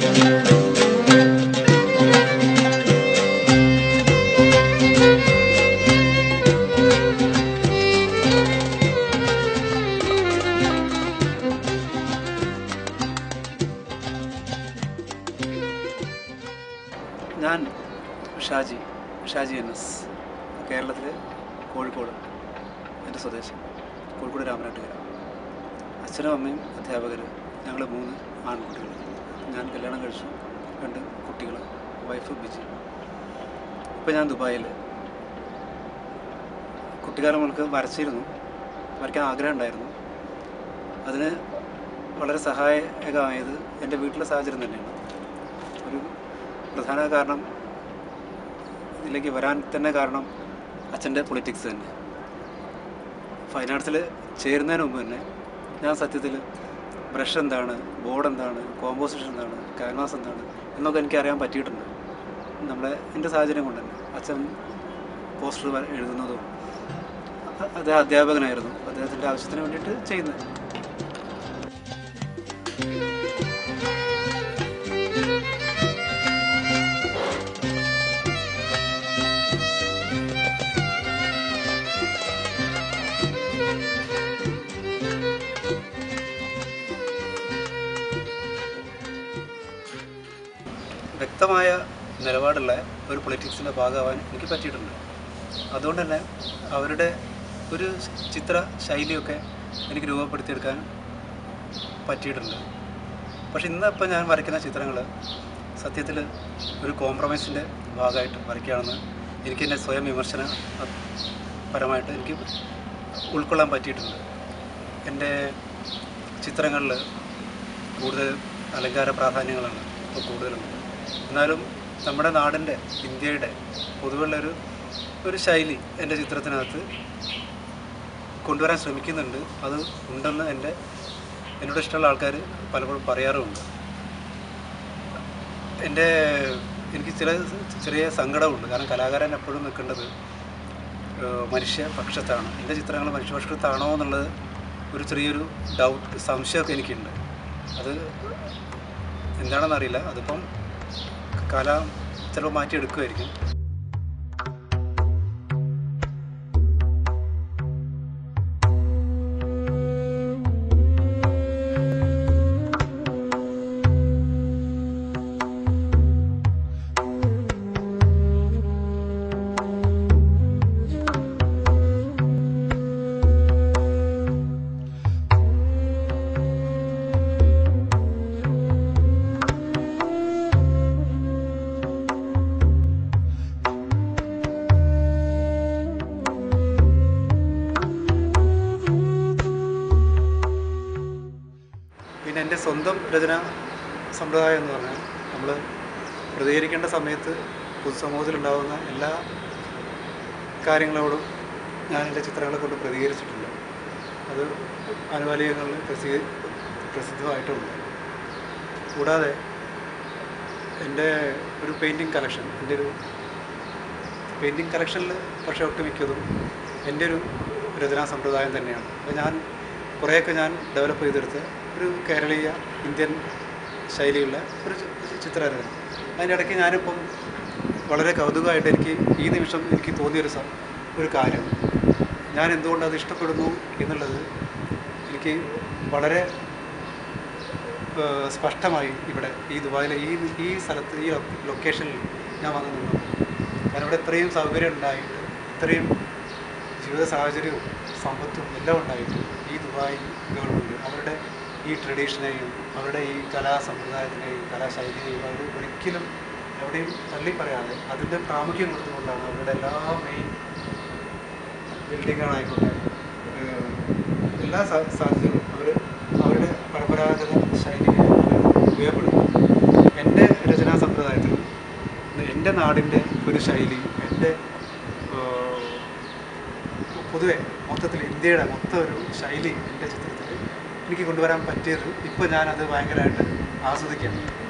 ഞാൻ Shaji Shaji N S കേരളത്തിൽ കോഴിക്കോട് എൻ്റെ സ്വദേശം കോഴിക്കോട് രാമനാട്ടുകര അച്ഛനും അമ്മയും അധ്യാപകർ ഞങ്ങൾ മൂന്ന് ആൺകുട്ടികൾ ഞാൻ കല്യാണം കഴിച്ചു രണ്ട് കുട്ടികൾ വൈഫ് ബിജി ഇപ്പോൾ ഞാൻ ദുബായിൽ കുട്ടിക്കാലം മുതൽക്ക് വരച്ചിരുന്നു വരയ്ക്കാൻ ആഗ്രഹം ഉണ്ടായിരുന്നു അതിന് വളരെ സഹായകമായത് എൻ്റെ വീട്ടിലെ സാഹചര്യം തന്നെയാണ് ഒരു പ്രധാന കാരണം ഇതിലേക്ക് വരാൻ തന്നെ കാരണം അച്ഛൻ്റെ പൊളിറ്റിക്സ് തന്നെ ഫൈൻ ആർട്സിൽ ചേരുന്നതിന് മുമ്പ് തന്നെ ഞാൻ സത്യത്തിൽ ബ്രഷ് എന്താണ് ബോർഡ് എന്താണ് കോമ്പോസിഷൻ എന്താണ് ക്യാൻവാസ് എന്താണ് എന്നൊക്കെ എനിക്ക് അറിയാൻ പറ്റിയിട്ടുണ്ട് നമ്മുടെ എൻ്റെ സാഹചര്യം കൊണ്ട് തന്നെ അച്ഛൻ പോസ്റ്റർ എഴുതുന്നതും അ- അദ്ദേഹം അധ്യാപകനായിരുന്നു അദ്ദേഹത്തിൻ്റെ ആവശ്യത്തിന് വേണ്ടിയിട്ട് ചെയ്യുന്നത് വ്യക്തമായ നിലപാടുള്ള ഒരു പൊളിറ്റിക്സിൻ്റെ ഭാഗമാവാൻ എനിക്ക് പറ്റിയിട്ടുണ്ട് അതുകൊണ്ട് തന്നെ അവരുടെ ഒരു ചിത്ര ശൈലിയൊക്കെ എനിക്ക് രൂപപ്പെടുത്തിയെടുക്കാൻ പറ്റിയിട്ടുണ്ട് പക്ഷെ ഇന്നിപ്പോൾ ഞാൻ വരയ്ക്കുന്ന ചിത്രങ്ങൾ സത്യത്തിൽ ഒരു കോംപ്രമൈസിൻ്റെ ഭാഗമായിട്ട് വരയ്ക്കുകയാണെന്ന് എനിക്ക് എൻ്റെ സ്വയം വിമർശന പരമായിട്ട് എനിക്ക് ഉൾക്കൊള്ളാൻ പറ്റിയിട്ടുണ്ട് എൻ്റെ ചിത്രങ്ങളിൽ കൂടുതൽ അലങ്കാര പ്രാധാന്യങ്ങളാണ് ഇപ്പോൾ കൂടുതലുണ്ട് എന്നാലും നമ്മുടെ നാടിൻ്റെ ഇന്ത്യയുടെ പൊതുവുള്ളൊരു ഒരു ശൈലി എൻ്റെ ചിത്രത്തിനകത്ത് കൊണ്ടുവരാൻ ശ്രമിക്കുന്നുണ്ട് അത് ഉണ്ടെന്ന് എൻ്റെ എന്നോട് ഇഷ്ടമുള്ള ആൾക്കാർ പലപ്പോഴും പറയാറുമുണ്ട് എൻ്റെ എനിക്ക് ചില ചെറിയ സങ്കടമുണ്ട് കാരണം കലാകാരൻ എപ്പോഴും നിൽക്കേണ്ടത് ഏഹ് മനുഷ്യ പക്ഷത്താണ് എൻ്റെ ചിത്രങ്ങൾ മനുഷ്യപക്ഷത്താണോ എന്നുള്ളത് ഒരു ചെറിയൊരു ഡൗട്ട് സംശയമൊക്കെ എനിക്കുണ്ട് അത് എന്താണെന്നറിയില്ല അതിപ്പം കല ചിലപ്പോൾ മാറ്റിയെടുക്കുമായിരിക്കും പിന്നെ എൻ്റെ സ്വന്തം രചന സമ്പ്രദായം എന്ന് പറഞ്ഞാൽ നമ്മൾ പ്രതികരിക്കേണ്ട സമയത്ത് പൊതുസമൂഹത്തിലുണ്ടാകുന്ന എല്ലാ കാര്യങ്ങളോടും ഞാൻ എൻ്റെ ചിത്രങ്ങളെ കൊണ്ട് പ്രതികരിച്ചിട്ടില്ല അത് ആനുകാലികങ്ങളിൽ പ്രസി പ്രസിദ്ധമായിട്ടുമുണ്ട് കൂടാതെ എൻ്റെ ഒരു പെയിൻറ്റിങ് കളക്ഷൻ എൻ്റെ ഒരു പെയിൻറ്റിങ് കളക്ഷനിൽ പക്ഷേ ഒട്ടുമിക്കതും എൻ്റെ ഒരു രചനാ സമ്പ്രദായം തന്നെയാണ് അപ്പോൾ ഞാൻ കുറേയൊക്കെ ഞാൻ ഡെവലപ്പ് ചെയ്തെടുത്ത് ഒരു കേരളീയ ഇന്ത്യൻ ശൈലിയുള്ള ഒരു ചി- ചിത്രരചന അതിൻ്റെ ഇടയ്ക്ക് ഞാനിപ്പം വളരെ കൗതുകമായിട്ട് എനിക്ക് ഈ നിമിഷം എനിക്ക് തോന്നിയൊരു സ- ഒരു കാര്യം ഞാൻ എന്തുകൊണ്ട് അത് ഇഷ്ടപ്പെടുന്നു എന്നുള്ളത് എനിക്ക് വളരെ ഏഹ്, സ്പഷ്ടമായി ഇവിടെ ഈ ദുബായിലെ ഈ ഈ സ്ഥലത്ത് ഈ ലൊ- ലൊക്കേഷനിൽ ഞാൻ വന്ന് നിന്നു കാരണം ഇവിടെ ഇത്രയും സൗകര്യം ഉണ്ടായിട്ട് ഇത്രയും ജീവിത സാഹചര്യവും സമ്പത്തും എല്ലാം ഉണ്ടായിട്ട് ഈ ദുബായ് ഗവൺമെൻറ് അവരുടെ ഈ ട്രഡീഷനെയും അവരുടെ ഈ കലാ സമ്പ്രദായത്തിനെയും കലാശൈലിയെയും അവർ ഒരിക്കലും എവിടെയും തള്ളി പറയാതെ അതിൻ്റെ പ്രാമുഖ്യം കൊടുത്തുകൊണ്ടാണ് അവരുടെ എല്ലാ മെയിൻ ബിൽഡിങ്ങുകളായിക്കോട്ടെ ഏഹ്, എല്ലാ സാ- സാധ്യതകളും അവർ അവരുടെ പരമ്പരാഗത ശൈലിയെ അവർ ഉപയോഗപ്പെടുത്തും എൻ്റെ രചനാ സമ്പ്രദായത്തിൽ എൻ്റെ നാടിൻ്റെ ഒരു ശൈലി എൻ്റെ ഏഹ്, പൊതുവെ മൊത്തത്തിൽ ഇന്ത്യയുടെ മൊത്തം ഒരു ശൈലി എൻ്റെ ചിത്രത്തിൽ എനിക്ക് കൊണ്ടുവരാൻ പറ്റിയത് ഇപ്പോൾ ഞാനത് ഭയങ്കരമായിട്ട് ആസ്വദിക്കുകയാണ്